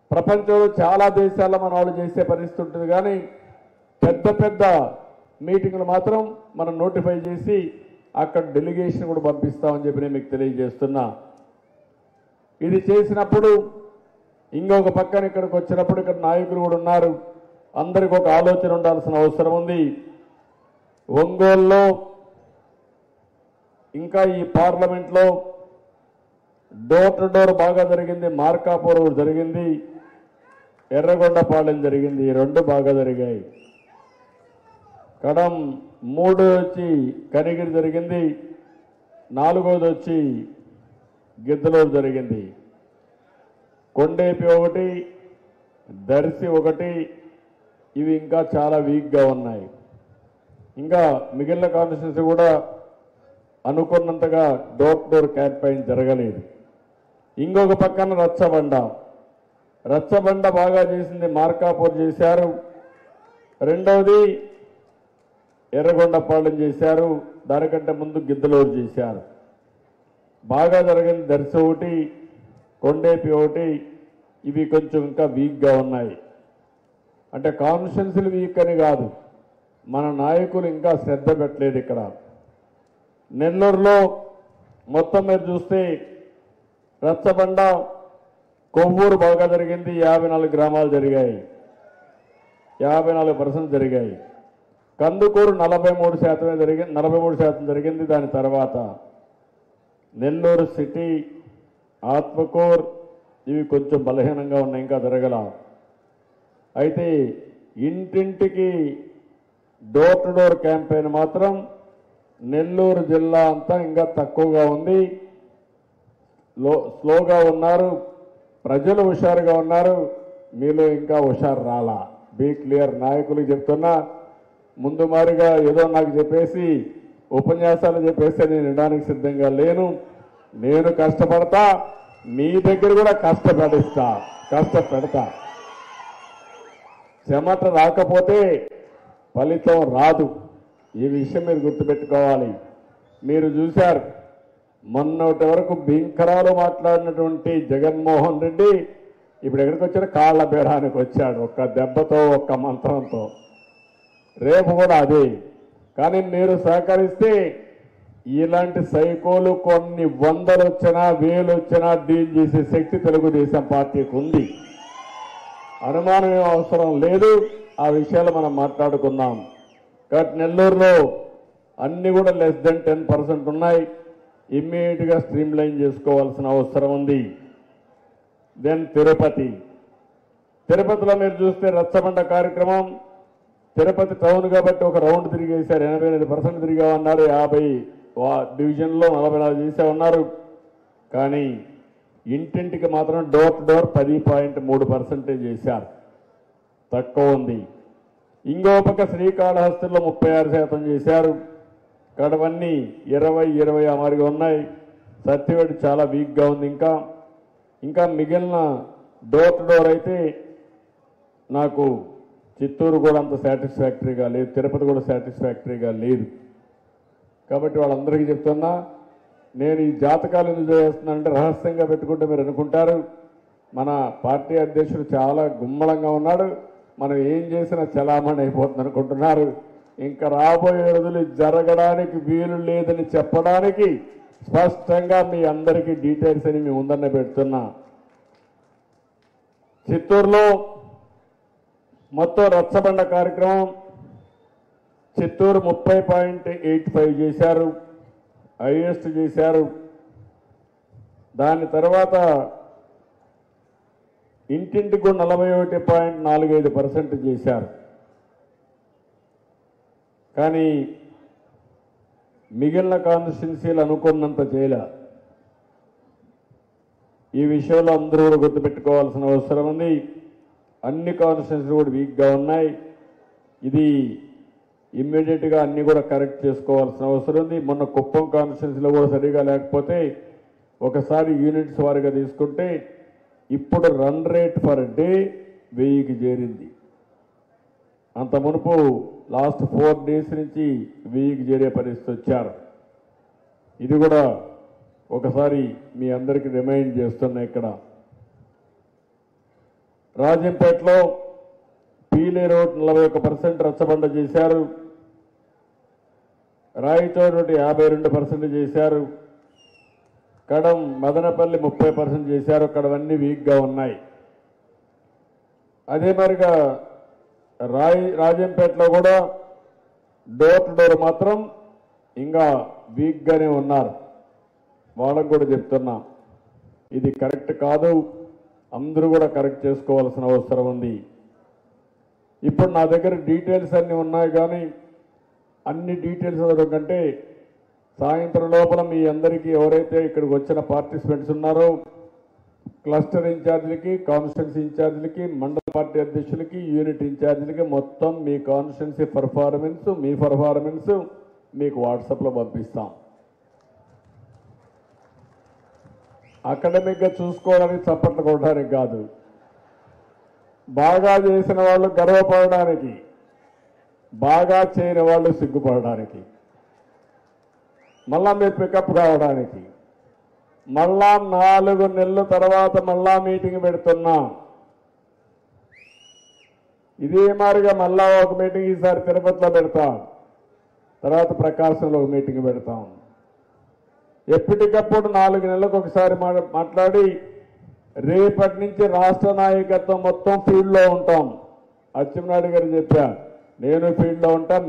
ప్రపంచంలో చాలా దేశాల్లో మన వాళ్ళు చేసే పరిస్థితి ఉంటుంది కానీ పెద్ద పెద్ద మీటింగులు మాత్రం మనం నోటిఫై చేసి అక్కడ డెలిగేషన్ కూడా పంపిస్తామని చెప్పి నేను మీకు తెలియజేస్తున్నా ఇది చేసినప్పుడు ఇంకొక పక్కన ఇక్కడికి వచ్చినప్పుడు ఇక్కడ నాయకులు కూడా ఉన్నారు అందరికి ఒక ఆలోచన ఉండాల్సిన అవసరం ఉంది ఒంగోలులో ఇంకా ఈ పార్లమెంట్లో డోర్ టు డోర్ బాగా జరిగింది మార్కాపురం జరిగింది ఎర్రగొండపాలెం జరిగింది ఈ రెండు బాగా జరిగాయి కడం మూడు వచ్చి కనిగిరి జరిగింది నాలుగోది వచ్చి గిద్దలూరు జరిగింది కొండేపి ఒకటి దర్శి ఒకటి ఇవి ఇంకా చాలా వీక్గా ఉన్నాయి ఇంకా మిగిలిన కాన్స్టిట్యూన్సీ కూడా అనుకున్నంతగా డోర్ టు డోర్ క్యాంపెయిన్ జరగలేదు ఇంకొక పక్కన రచ్చబండ రచ్చబండ బాగా చేసింది మార్కాపూర్ చేశారు రెండవది ఎర్రగొండపాలెం చేశారు దానికంటే ముందు గిద్దలూరు చేశారు బాగా జరిగింది దర్శి ఒకటి కొండేపి ఒకటి ఇవి కొంచెం ఇంకా వీక్గా ఉన్నాయి అంటే కాన్స్టిట్యున్సీలు వీక్ అని కాదు మన నాయకులు ఇంకా శ్రద్ధ పెట్టలేదు ఇక్కడ నెల్లూరులో మొత్తం మీద చూస్తే రచ్చబండ కొవ్వూరు బాగా జరిగింది యాభై నాలుగు గ్రామాలు జరిగాయి యాభై నాలుగు పర్సెంట్ జరిగాయి కందుకూరు నలభై మూడు శాతమే జరిగింది నలభై మూడు శాతం జరిగింది దాని తర్వాత నెల్లూరు సిటీ ఆత్మకూర్ ఇవి కొంచెం బలహీనంగా ఉన్నాయి ఇంకా జరగల అయితే ఇంటింటికి డోర్ టు డోర్ క్యాంపెయిన్ మాత్రం నెల్లూరు జిల్లా అంతా ఇంకా తక్కువగా ఉంది లో స్లోగా ఉన్నారు ప్రజలు హుషారుగా ఉన్నారు మీలో ఇంకా హుషారు రాలా బీ క్లియర్ నాయకులు చెప్తున్నా ముందు మారిగా ఏదో నాకు చెప్పేసి ఉపన్యాసాలు చెప్పేస్తే నేను వినడానికి సిద్ధంగా లేను నేను కష్టపడతా మీ దగ్గర కూడా కష్టపడిస్తా కష్టపెడతా చెమట రాకపోతే ఫలితం రాదు ఈ విషయం మీరు గుర్తుపెట్టుకోవాలి మీరు చూశారు మొన్నటి వరకు భీంకరాలు మాట్లాడినటువంటి జగన్మోహన్ రెడ్డి ఇప్పుడు ఎక్కడికి వచ్చాడు కాళ్ళ బేరానికి వచ్చాడు ఒక్క దెబ్బతో ఒక్క మంత్రంతో రేపు కూడా అదే కానీ మీరు సహకరిస్తే ఇలాంటి సైకోలు కొన్ని వందలు వచ్చినా వేలు వచ్చినా డీల్ చేసే శక్తి తెలుగుదేశం పార్టీకి ఉంది అనుమానం ఏం అవసరం లేదు ఆ విషయాలు మనం మాట్లాడుకుందాం కాబట్టి నెల్లూరులో అన్ని కూడా లెస్ దెన్ టెన్ పర్సెంట్ ఉన్నాయి ఇమ్మీడియట్ గా స్ట్రీమ్ లైన్ చేసుకోవాల్సిన అవసరం ఉంది దెన్ తిరుపతి తిరుపతిలో మీరు చూస్తే రచ్చబండ కార్యక్రమం తిరుపతి టౌన్ కాబట్టి ఒక రౌండ్ తిరిగేశారు ఎనభై ఎనిమిది పర్సెంట్ తిరిగామన్నారు యాభై వా- డివిజన్లో నలభై నాలుగు చేసే ఉన్నారు కానీ ఇంటింటికి మాత్రం డోర్ టు డోర్ పది పాయింట్ మూడు పర్సెంటేజ్ చేశారు తక్కువ ఉంది ఇంకో పక్క శ్రీకాళహస్తిలో ముప్పై ఆరు శాతం చేశారు కడవన్నీ ఇరవై ఇరవై అమారిగా ఉన్నాయి సత్యవేడి చాలా వీక్గా ఉంది ఇంకా ఇంకా మిగిలిన డోర్ టు డోర్ అయితే నాకు చిత్తూరు కూడా అంత సాటిస్ఫాక్టరీగా లేదు తిరుపతి కూడా సాటిస్ఫాక్టరీగా లేదు కాబట్టి వాళ్ళందరికీ చెప్తున్నా నేను ఈ జాతకాలు ఎందుకు చేస్తున్నానంటే రహస్యంగా పెట్టుకుంటే మీరు అనుకుంటారు మన పార్టీ అధ్యక్షుడు చాలా గుమ్మలంగా ఉన్నాడు మనం ఏం చేసినా చలామణి అయిపోతుంది అనుకుంటున్నారు ఇంకా రాబోయే రోజులు జరగడానికి వీలు లేదని చెప్పడానికి స్పష్టంగా మీ అందరికీ డీటెయిల్స్ అని మీ ముందన్న పెడుతున్నా చిత్తూరులో మొత్తం రచ్చబండ కార్యక్రమం చిత్తూరు ముప్పై పాయింట్ ఎయిట్ ఫైవ్ చేశారు హైయెస్ట్ చేశారు దాని తర్వాత ఇంటింటికి కూడా నలభై ఒకటి పాయింట్ నాలుగైదు పర్సెంట్ చేశారు కానీ మిగిలిన కాన్స్టిట్యున్సీలు అనుకున్నంత చేయలే ఈ విషయంలో అందరూ కూడా గుర్తుపెట్టుకోవాల్సిన అవసరం ఉంది అన్ని కాన్స్టిట్యున్సీలు కూడా వీక్గా ఉన్నాయి ఇది ఇమ్మీడియట్గా అన్ని కూడా కరెక్ట్ చేసుకోవాల్సిన అవసరం ఉంది మొన్న కుప్పం కాన్స్టిట్యున్సీలో కూడా సరిగా లేకపోతే ఒకసారి యూనిట్స్ వారిగా తీసుకుంటే ఇప్పుడు రన్ రేట్ పర్ డే వెయ్యికి చేరింది అంత మునుపు లాస్ట్ ఫోర్ డేస్ నుంచి వెయ్యికి చేరే పరిస్థితి వచ్చారు ఇది కూడా ఒకసారి మీ అందరికీ రిమైండ్ చేస్తున్నా ఇక్కడ రాజంపేటలో పీలే రోడ్ నలభై ఒక్క పర్సెంట్ రచ్చబండ చేశారు రాయిచోటి యాభై రెండు పర్సెంట్ చేశారు కడం మదనపల్లి ముప్పై పర్సెంట్ చేశారు కడవన్నీ వీక్గా ఉన్నాయి అదే మరిగా రాయి రాజంపేటలో కూడా డోర్ టు డోర్ మాత్రం ఇంకా వీక్గానే ఉన్నారు వాళ్ళకు కూడా చెప్తున్నా ఇది కరెక్ట్ కాదు అందరూ కూడా కరెక్ట్ చేసుకోవాల్సిన అవసరం ఉంది ఇప్పుడు నా దగ్గర డీటెయిల్స్ అన్నీ ఉన్నాయి కానీ అన్ని డీటెయిల్స్ చదవడం కంటే సాయంత్రం లోపల మీ అందరికీ ఎవరైతే ఇక్కడికి వచ్చిన పార్టిసిపెంట్స్ ఉన్నారో క్లస్టర్ ఇన్ఛార్జీలకి కాన్స్టిట్యున్సీ ఇన్ఛార్జీలకి మండల పార్టీ అధ్యక్షులకి యూనిట్ ఇన్ఛార్జీలకి మొత్తం మీ కాన్స్టిట్యున్సీ పర్ఫార్మెన్స్ మీ పర్ఫార్మెన్స్ మీకు వాట్సాప్లో పంపిస్తాం అకాడమిక్గా చూసుకోవడానికి చప్పట్లు కొట్టడానికి కాదు బాగా చేసిన వాళ్ళు గర్వపడడానికి బాగా చేయని వాళ్ళు సిగ్గుపడడానికి మళ్ళా మీరు పికప్ కావడానికి మళ్ళా నాలుగు నెలల తర్వాత మళ్ళా మీటింగ్ పెడుతున్నాం ఇదే మారిగా మళ్ళా ఒక మీటింగ్ ఈసారి తిరుపతిలో పెడతాం తర్వాత ప్రకాశంలో ఒక మీటింగ్ పెడతాం ఎప్పటికప్పుడు నాలుగు నెలలకు ఒకసారి మా- మాట్లాడి రేపటి నుంచి రాష్ట్ర నాయకత్వం మొత్తం ఫీల్డ్లో ఉంటాం అచ్చెన్నాయుడు గారు చెప్పా నేను ఫీల్డ్లో ఉంటా